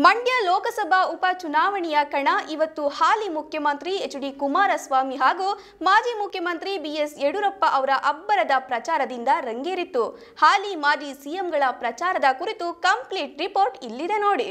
ಮಂಡ್ಯ ಲೋಕಸಭಾ ಉಪ ಚುನಾವಣೆಯ ಕಣ ಇವತ್ತು ಹಾಲಿ ಮುಖ್ಯಮಂತ್ರಿ ಎಚ್ ಡಿ ಕುಮಾರಸ್ವಾಮಿ ಹಾಗೂ ಮಾಜಿ ಮುಖ್ಯಮಂತ್ರಿ ಬಿಎಸ್ ಯಡಿಯೂರಪ್ಪ ಅವರ ಅಬ್ಬರದ ಪ್ರಚಾರದಿಂದ ರಂಗೇರಿತ್ತು ಹಾಲಿ ಮಾಜಿ ಸಿಎಂಗಳ ಪ್ರಚಾರದ ಕುರಿತು ಕಂಪ್ಲೀಟ್ ರಿಪೋರ್ಟ್ ಇಲ್ಲಿದೆ ನೋಡಿ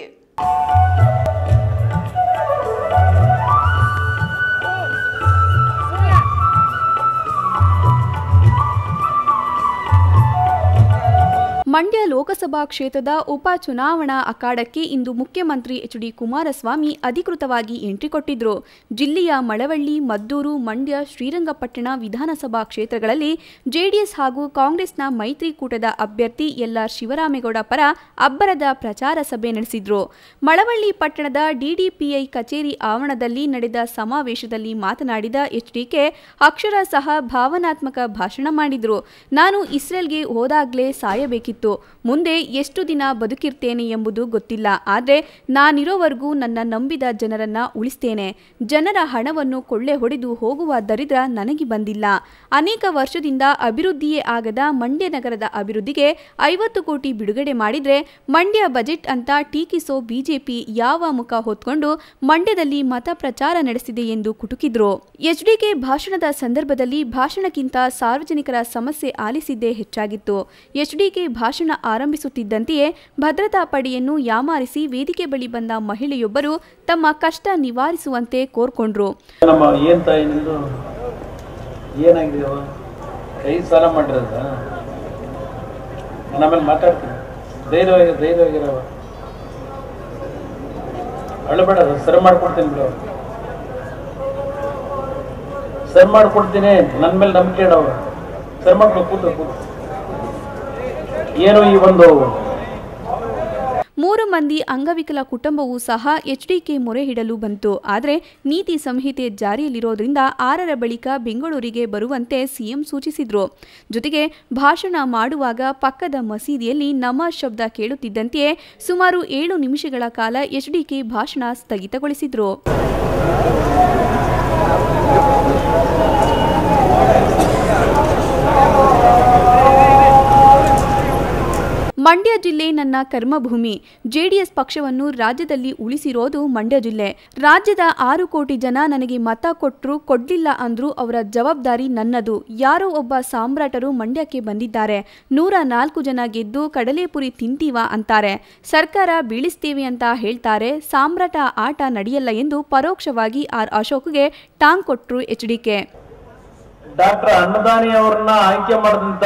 ಮಂಡ್ಯ ಲೋಕಸಭಾ ಕ್ಷೇತ್ರದ ಉಪ ಚುನಾವಣಾ ಅಖಾಡಕ್ಕೆ ಇಂದು ಮುಖ್ಯಮಂತ್ರಿ ಎಚ್ ಡಿ ಕುಮಾರಸ್ವಾಮಿ ಅಧಿಕೃತವಾಗಿ ಎಂಟ್ರಿ ಕೊಟ್ಟಿದ್ರು ಜಿಲ್ಲೆಯ ಮಳವಳ್ಳಿ ಮದ್ದೂರು ಮಂಡ್ಯ ಶ್ರೀರಂಗಪಟ್ಟಣ ವಿಧಾನಸಭಾ ಕ್ಷೇತ್ರಗಳಲ್ಲಿ ಜೆಡಿಎಸ್ ಹಾಗೂ ಕಾಂಗ್ರೆಸ್ನ ಮೈತ್ರಿಕೂಟದ ಅಭ್ಯರ್ಥಿ ಎಲ್ಆರ್ ಶಿವರಾಮೇಗೌಡ ಪರ ಅಬ್ಬರದ ಪ್ರಚಾರ ಸಭೆ ನಡೆಸಿದ್ರು ಮಳವಳ್ಳಿ ಪಟ್ಟಣದ ಡಿಡಿಪಿಐ ಕಚೇರಿ ಆವರಣದಲ್ಲಿ ನಡೆದ ಸಮಾವೇಶದಲ್ಲಿ ಮಾತನಾಡಿದ ಎಚ್ಡಿಕೆ ಅಕ್ಷರ ಸಹ ಭಾವನಾತ್ಮಕ ಭಾಷಣ ಮಾಡಿದ್ರು ನಾನು ಇಸ್ರೇಲ್ಗೆ ಹೋದಾಗ್ಲೇ ಸಾಯಬೇಕಿತ್ತು ಮುಂದೆ ಎಷ್ಟು ದಿನ ಬದುಕಿರ್ತೇನೆ ಎಂಬುದು ಗೊತ್ತಿಲ್ಲ ಆದರೆ ನಾನಿರೋವರೆಗೂ ನನ್ನ ನಂಬಿದ ಜನರನ್ನ ಉಳಿಸ್ತೇನೆ ಜನರ ಹಣವನ್ನು ಕೊಳ್ಳೆ ಹೊಡೆದು ಹೋಗುವ ದರಿದ್ರ ನನಗೆ ಬಂದಿಲ್ಲ ಅನೇಕ ವರ್ಷದಿಂದ ಅಭಿವೃದ್ಧಿಯೇ ಆಗದ ಮಂಡ್ಯ ನಗರದ ಅಭಿವೃದ್ಧಿಗೆ ಐವತ್ತು ಕೋಟಿ ಬಿಡುಗಡೆ ಮಾಡಿದ್ರೆ ಮಂಡ್ಯ ಬಜೆಟ್ ಅಂತ ಟೀಕಿಸೋ ಬಿಜೆಪಿ ಯಾವ ಮುಖ ಹೊತ್ಕೊಂಡು ಮಂಡ್ಯದಲ್ಲಿ ಮತ ಪ್ರಚಾರ ನಡೆಸಿದೆ ಎಂದು ಕುಟುಕಿದ್ರು ಎಚ್ಡಿಕೆ ಭಾಷಣದ ಸಂದರ್ಭದಲ್ಲಿ ಭಾಷಣಕ್ಕಿಂತ ಸಾರ್ವಜನಿಕರ ಸಮಸ್ಯೆ ಆಲಿಸಿದ್ದೇ ಹೆಚ್ಚಾಗಿತ್ತು ಎಚ್ಡಿಕೆ ಭಾಷಣ ಆರಂಭಿಸುತ್ತಿದ್ದಂತೆಯೇ ಭದ್ರತಾ ಪಡೆಯನ್ನು ಯಾಮಾರಿಸಿ ವೇದಿಕೆ ಬಳಿ ಬಂದ ಮಹಿಳೆಯೊಬ್ಬರು ತಮ್ಮ ಕಷ್ಟ ನಿವಾರಿಸುವಂತೆ ಕೋರ್ಕೊಂಡ್ರು ನಮ್ಮ ಏನ್ ತಾಯಿ ನಿಂದು ಏನಾಗಿದೆಯವ ಕೈ ಸಾಲ ಮಾಡಿರೋದ ನಾನು ಆಮೇಲೆ ಮಾತಾಡ್ತೀನಿ ಧೈರ್ಯವಾಗಿ ಧೈರ್ಯವಾಗಿರವ ಅಳಬೇಡ ಸರ್ ಮಾಡ್ಕೊಡ್ತೀನಿ ಬಿಡು ಸರ್ ಮಾಡ್ಕೊಡ್ತೀನಿ ನನ್ನ ಮೇಲೆ ನಂಬಿಕೆ ಇಡವ ಸರ್ ಮಾಡ್ಕೊ ಕೂತು ಕೂತು ಏನು ಈ ಒಂದು ಮೂರು ಮಂದಿ ಅಂಗವಿಕಲ ಕುಟುಂಬವೂ ಸಹ ಎಚ್ಡಿಕೆ ಮೊರೆ ಹಿಡಲು ಬಂತು ಆದರೆ ನೀತಿ ಸಂಹಿತೆ ಜಾರಿಯಲ್ಲಿರೋದ್ರಿಂದ ಆರರ ಬಳಿಕ ಬೆಂಗಳೂರಿಗೆ ಬರುವಂತೆ ಸಿಎಂ ಸೂಚಿಸಿದ್ರು ಜೊತೆಗೆ ಭಾಷಣ ಮಾಡುವಾಗ ಪಕ್ಕದ ಮಸೀದಿಯಲ್ಲಿ ನಮಾಜ್ ಶಬ್ದ ಕೇಳುತ್ತಿದ್ದಂತೆಯೇ ಸುಮಾರು ಏಳು ನಿಮಿಷಗಳ ಕಾಲ ಎಚ್ಡಿಕೆ ಭಾಷಣ ಸ್ಥಗಿತಗೊಳಿಸಿದ್ರು ಮಂಡ್ಯ ಜಿಲ್ಲೆ ನನ್ನ ಕರ್ಮಭೂಮಿ ಜೆಡಿಎಸ್ ಪಕ್ಷವನ್ನು ರಾಜ್ಯದಲ್ಲಿ ಉಳಿಸಿರೋದು ಮಂಡ್ಯ ಜಿಲ್ಲೆ ರಾಜ್ಯದ ಆರು ಕೋಟಿ ಜನ ನನಗೆ ಮತ ಕೊಟ್ರು ಕೊಡ್ಲಿಲ್ಲ ಅಂದ್ರೂ ಅವರ ಜವಾಬ್ದಾರಿ ನನ್ನದು ಯಾರೋ ಒಬ್ಬ ಸಾಮ್ರಾಟರು ಮಂಡ್ಯಕ್ಕೆ ಬಂದಿದ್ದಾರೆ ನೂರ ನಾಲ್ಕು ಜನ ಗೆದ್ದು ಕಡಲೆಪುರಿ ತಿಂತೀವ ಅಂತಾರೆ ಸರ್ಕಾರ ಬೀಳಿಸ್ತೇವೆ ಅಂತ ಹೇಳ್ತಾರೆ ಸಾಮ್ರಾಟ ಆಟ ನಡೆಯಲ್ಲ ಎಂದು ಪರೋಕ್ಷವಾಗಿ ಆರ್ ಅಶೋಕ್ಗೆ ಟಾಂಗ್ ಕೊಟ್ರು ಎಚ್ಡಿಕೆ ಡಾಕ್ಟರ್ ಅನ್ನದಾನಿ ಅವರನ್ನ ಆಯ್ಕೆ ಮಾಡಿದಂತ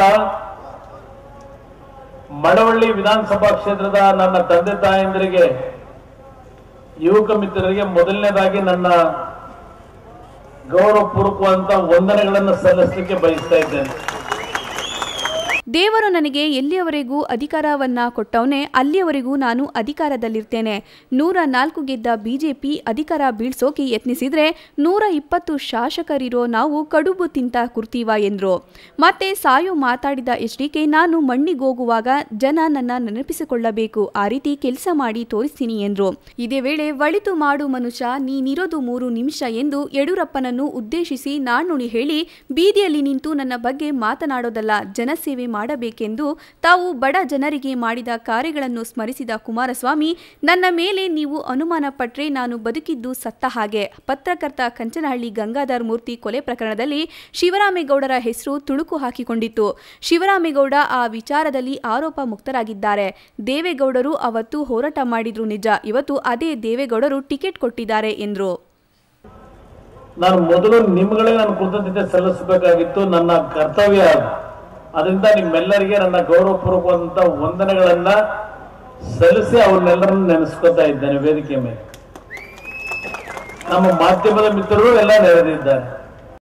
ಮಳವಳ್ಳಿ ವಿಧಾನಸಭಾ ಕ್ಷೇತ್ರದ ನನ್ನ ತಂದೆ ತಾಯಂದಿರಿಗೆ ಯುವಕ ಮಿತ್ರರಿಗೆ ಮೊದಲನೇದಾಗಿ ನನ್ನ ಗೌರವಪೂರ್ವಕವಾದಂತ ವಂದನೆಗಳನ್ನು ಸಲ್ಲಿಸಲಿಕ್ಕೆ ಬಯಸ್ತಾ ಇದ್ದೇನೆ ದೇವರು ನನಗೆ ಎಲ್ಲಿಯವರೆಗೂ ಅಧಿಕಾರವನ್ನ ಕೊಟ್ಟವನೇ ಅಲ್ಲಿಯವರೆಗೂ ನಾನು ಅಧಿಕಾರದಲ್ಲಿರ್ತೇನೆ ನೂರ ನಾಲ್ಕು ಗೆದ್ದ ಬಿಜೆಪಿ ಅಧಿಕಾರ ಬೀಳ್ಸೋಕೆ ಯತ್ನಿಸಿದ್ರೆ ನೂರ ಇಪ್ಪತ್ತು ಶಾಸಕರಿರೋ ನಾವು ಕಡುಬು ತಿಂತ ಕುರ್ತೀವ ಎಂದ್ರು ಮತ್ತೆ ಸಾಯೋ ಮಾತಾಡಿದ ಎಚ್ಡಿಕೆ ನಾನು ಮಣ್ಣಿಗೋಗುವಾಗ ಜನ ನನ್ನ ನೆನಪಿಸಿಕೊಳ್ಳಬೇಕು ಆ ರೀತಿ ಕೆಲಸ ಮಾಡಿ ತೋರಿಸ್ತೀನಿ ಎಂದ್ರು ಇದೇ ವೇಳೆ ಒಳಿತು ಮಾಡು ಮನುಷ್ಯ ನೀನಿರೋದು ಮೂರು ನಿಮಿಷ ಎಂದು ಯಡಿಯೂರಪ್ಪನನ್ನು ಉದ್ದೇಶಿಸಿ ನಾಣ್ಣುಡಿ ಹೇಳಿ ಬೀದಿಯಲ್ಲಿ ನಿಂತು ನನ್ನ ಬಗ್ಗೆ ಮಾತನಾಡೋದಲ್ಲ ಜನಸೇವೆ ಮಾಡಬೇಕೆಂದು ತಾವು ಬಡ ಜನರಿಗೆ ಮಾಡಿದ ಕಾರ್ಯಗಳನ್ನು ಸ್ಮರಿಸಿದ ಕುಮಾರಸ್ವಾಮಿ ನನ್ನ ಮೇಲೆ ನೀವು ಅನುಮಾನ ಪಟ್ರೆ ನಾನು ಬದುಕಿದ್ದು ಸತ್ತ ಹಾಗೆ ಪತ್ರಕರ್ತ ಕಂಚನಹಳ್ಳಿ ಗಂಗಾಧರ್ ಮೂರ್ತಿ ಕೊಲೆ ಪ್ರಕರಣದಲ್ಲಿ ಶಿವರಾಮೇಗೌಡರ ಹೆಸರು ತುಳುಕು ಹಾಕಿಕೊಂಡಿತ್ತು ಶಿವರಾಮೇಗೌಡ ಆ ವಿಚಾರದಲ್ಲಿ ಆರೋಪ ಮುಕ್ತರಾಗಿದ್ದಾರೆ ದೇವೇಗೌಡರು ಅವತ್ತು ಹೋರಾಟ ಮಾಡಿದ್ರು ನಿಜ ಇವತ್ತು ಅದೇ ದೇವೇಗೌಡರು ಟಿಕೆಟ್ ಕೊಟ್ಟಿದ್ದಾರೆ ಎಂದರು ನಾನು ಮೊದಲು ನಿಮ್ಗಳಿಗೆ ನಾನು ಕೃತಜ್ಞತೆ ಸಲ್ಲಿಸಬೇಕಾಗಿತ್ತು ನನ್ನ ಕರ್ತವ್ಯ ಅದು. ಅದರಿಂದ ನಿಮ್ಮೆಲ್ಲರಿಗೆ ನನ್ನ ಗೌರವಪೂರ್ವಕವಾದಂತ ವಂದನೆಗಳನ್ನ ಸಲ್ಲಿಸಿ ಅವ್ರನ್ನೆಲ್ಲರನ್ನು ನೆನೆಸ್ಕೊತಾ ಇದ್ದೇನೆ ವೇದಿಕೆ ಮೇಲೆ ನಮ್ಮ ಮಾಧ್ಯಮದ ಮಿತ್ರರು ಎಲ್ಲ ನೆರೆದಿದ್ದಾರೆ